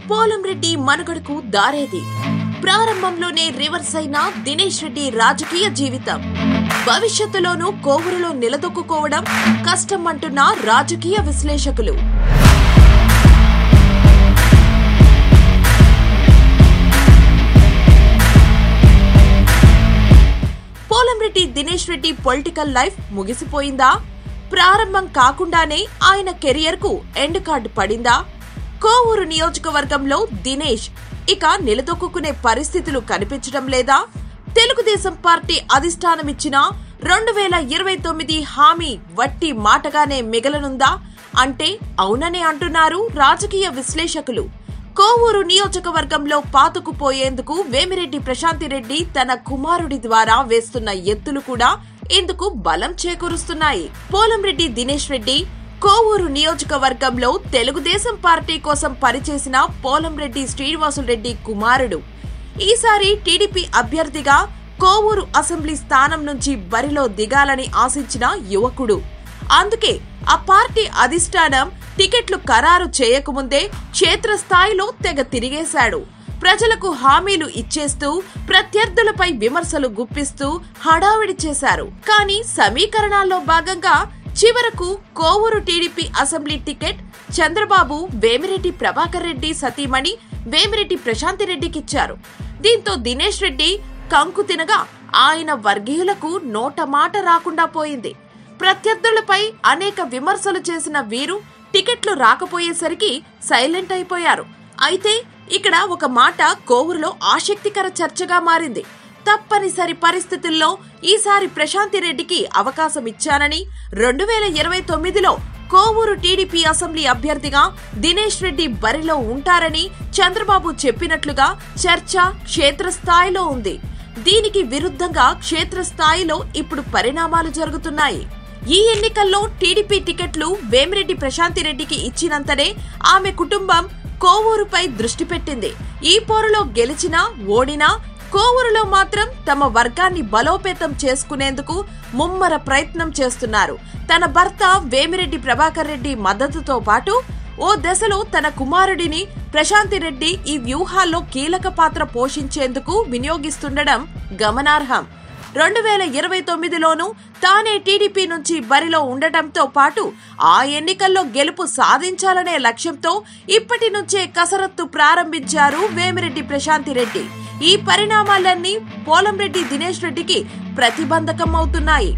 పోలంరెడ్డి మనుగడకు దారేది ప్రారంభంలోనే రివర్స్ అయిన దినేష్ రెడ్డి రాజకీయ జీవితం భవిష్యత్తులోనూ కోవూరులో నిలదొక్కుకోవడం కష్టం అంటున్న రాజకీయ విశ్లేషకులు పోలంరెడ్డి దినేష్ రెడ్డి పొలిటికల్ లైఫ్ ముగిసిపోయిందా ప్రారంభం కాకుండానే ఆయన కెరియర్ కు ఎండ్ కార్డు పడిందా కోవూరు నియోజకవర్గంలో దినేష్ ఇక నిలదొక్కునే పరిస్థితులు కనిపించడం లేదా తెలుగుదేశం పార్టీ అధిష్టానమిచ్చిన రెండు వేల ఇరవై తొమ్మిది హామీ వట్టి మాటగానే మిగలనుందా అంటే అవుననే అంటున్నారు రాజకీయ విశ్లేషకులు కోవూరు నియోజకవర్గంలో పాతుకుపోయేందుకు వేమిరెడ్డి ప్రశాంతిరెడ్డి తన కుమారుడి ద్వారా వేస్తున్న ఎత్తులు కూడా ఇందుకు బలం చేకూరుస్తున్నాయి పోలంరెడ్డి దినేష్ రెడ్డి కోవూరు నియోజకవర్గంలో తెలుగుదేశం పార్టీ కోసం పనిచేసిన పోలంరెడ్డి శ్రీనివాసులరెడ్డి కుమారుడు ఈసారి టీడీపీ అభ్యర్థిగా కోవూరు అసెంబ్లీ స్థానం నుంచి బరిలో దిగాలని ఆశించిన యువకుడు అందుకే ఆ పార్టీ అధిష్టానం టికెట్లు ఖరారు చేయకముందే క్షేత్రస్థాయిలో తెగ తిరిగేశాడు ప్రజలకు హామీలు ఇచ్చేస్తూ ప్రత్యర్థులపై విమర్శలు గుప్పిస్తూ హడావిడి చేశారు కానీ సమీకరణాల్లో భాగంగా చివరకు Kovur TDP assembly ticket Chandrababu Vemireddy Prabhakar Reddy సతీమణి వేమిరెడ్డి ప్రశాంతిరెడ్డికిచ్చారు దీంతో దినేష్ రెడ్డి కంకు తినగా ఆయన వర్గీయులకు నోట మాట రాకుండా పోయింది ప్రత్యర్థులపై అనేక విమర్శలు చేసిన వీరు టికెట్లు రాకపోయేసరికి సైలెంట్ అయిపోయారు అయితే ఇక్కడ ఒక మాట కోవూరులో ఆసక్తికర చర్చగా మారింది తప్పనిసరి పరిస్థితుల్లో ఈసారి ప్రశాంతి రెడ్డికి అవకాశం ఇచ్చానని రెండు వేల ఇరవై తొమ్మిదిలో కోవూరు టీడీపీ అసెంబ్లీ అభ్యర్థిగా దినేష్ రెడ్డి బరిలో ఉంటారని చంద్రబాబు చెప్పినట్లుగా చర్చ క్షేత్రస్థాయిలో ఉంది దీనికి విరుద్ధంగా క్షేత్రస్థాయిలో ఇప్పుడు పరిణామాలు జరుగుతున్నాయి ఈ ఎన్నికల్లో టీడీపీ టికెట్లు వేమిరెడ్డి ప్రశాంతి రెడ్డికి ఇచ్చినంతనే ఆమె కుటుంబం కోవూరుపై దృష్టి పెట్టింది ఈ పోరులో గెలిచినా ఓడినా కోవూరులో మాత్రం తమ వర్గాన్ని బలోపేతం చేసుకునేందుకు ముమ్మర ప్రయత్నం చేస్తున్నారు తన భర్త వేమిరెడ్డి ప్రభాకర్ రెడ్డి మద్దతుతో పాటు ఓ దశలో తన కుమారుడిని ప్రశాంతి రెడ్డి ఈ వ్యూహాల్లో కీలక పాత్ర పోషించేందుకు వినియోగిస్తుండడం గమనార్హం రెండు వేల ఇరవై తొమ్మిదిలోనూ తానే టీడీపీ నుంచి బరిలో ఉండటంతో పాటు ఆ ఎన్నికల్లో గెలుపు సాధించాలనే లక్ష్యంతో ఇప్పటి నుంచే కసరత్తు ప్రారంభించారు వేమిరెడ్డి ప్రశాంతి రెడ్డి ఈ పరిణామాలన్నీ పోలంరెడ్డి దినేష్ రెడ్డికి ప్రతిబంధకం అవుతున్నాయి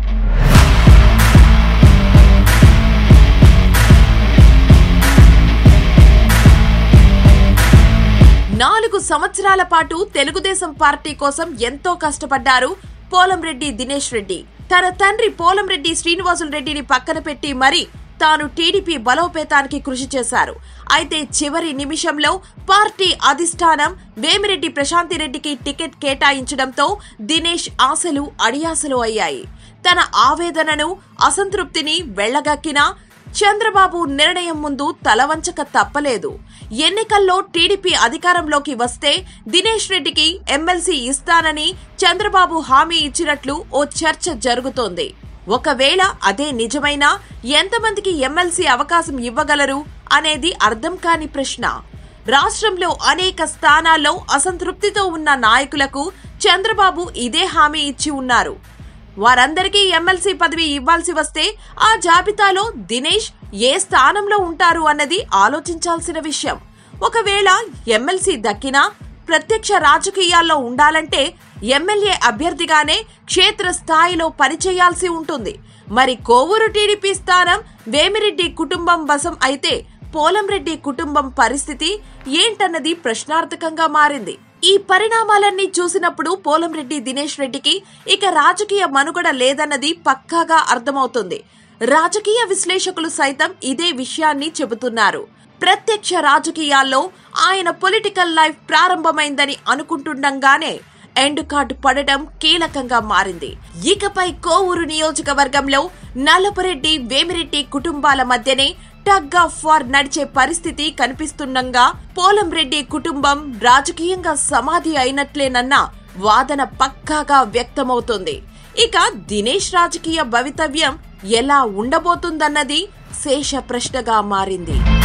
నాలుగు సంవత్సరాల పాటు తెలుగుదేశం పార్టీ కోసం ఎంతో కష్టపడ్డారు పోలంరెడ్డి దినేష్ రెడ్డి తన తండ్రి పోలంరెడ్డి శ్రీనివాసులు రెడ్డిని పక్కన పెట్టి మరి తాను టీడీపీ బలోపేతానికి కృషి చేశారు అయితే చివరి నిమిషంలో పార్టీ అధిష్టానం వేమిరెడ్డి ప్రశాంతి రెడ్డికి టికెట్ కేటాయించడంతో దినేష్ ఆశలు అడియాసలు అయ్యాయి తన ఆవేదనను అసంతృప్తిని వెళ్లగక్కినా చంద్రబాబు నిర్ణయం ముందు తలవంచక తప్పలేదు ఎన్నికల్లో టీడీపీ అధికారంలోకి వస్తే దినేష్ రెడ్డికి ఎమ్మెల్సీ ఇస్తానని చంద్రబాబు హామీ ఇచ్చినట్లు ఓ చర్చ జరుగుతోంది ఒకవేళ అదే నిజమైనా ఎంతమందికి ఎమ్మెల్సీ అవకాశం ఇవ్వగలరు అనేది అర్థం కాని ప్రశ్న రాష్ట్రంలో అనేక స్థానాల్లో అసంతృప్తితో ఉన్న నాయకులకు చంద్రబాబు ఇదే హామీ ఇచ్చి ఉన్నారు వారందరికీ ఎమ్మెల్సీ పదవి ఇవ్వాల్సి వస్తే ఆ జాబితాలో దినేష్ ఏ స్థానంలో ఉంటారు అన్నది ఆలోచించాల్సిన విషయం ఒకవేళ ఎమ్మెల్సీ దక్కినా ప్రత్యక్ష రాజకీయాల్లో ఉండాలంటే ఎమ్మెల్యే అభ్యర్థిగానే క్షేత్ర స్థాయిలో పనిచేయాల్సి ఉంటుంది మరి కోవూరు టీడీపీ స్థానం వేమిరెడ్డి కుటుంబం వశం అయితే పోలంరెడ్డి కుటుంబం పరిస్థితి ఏంటన్నది ప్రశ్నార్థకంగా మారింది ఈ పరిణామాలన్నీ చూసినప్పుడు పోలంరెడ్డి దినేష్ రెడ్డికి ఇక రాజకీయ మనుగడ లేదన్నది పక్కాగా అర్థమవుతుంది రాజకీయ విశ్లేషకులు సైతం ఇదే విషయాన్ని చెబుతున్నారు ప్రత్యక్ష రాజకీయాల్లో ఆయన పొలిటికల్ లైఫ్ ప్రారంభమైందని అనుకుంటుండగానే ఎండ్ కార్డు పడటం కీలకంగా మారింది ఇకపై కోవూరు నియోజకవర్గంలో నల్లపురెడ్డి వేమిరెడ్డి కుటుంబాల మధ్యనే టగ్ ఆఫ్ వార్ నడిచే పరిస్థితి కనిపిస్తుండగా పోలంరెడ్డి కుటుంబం రాజకీయంగా సమాధి అయినట్లేనన్న వాదన పక్కాగా వ్యక్తమవుతోంది ఇక దినేష్ రాజకీయ భవితవ్యం ఎలా ఉండబోతుందన్నది శేష ప్రశ్నగా మారింది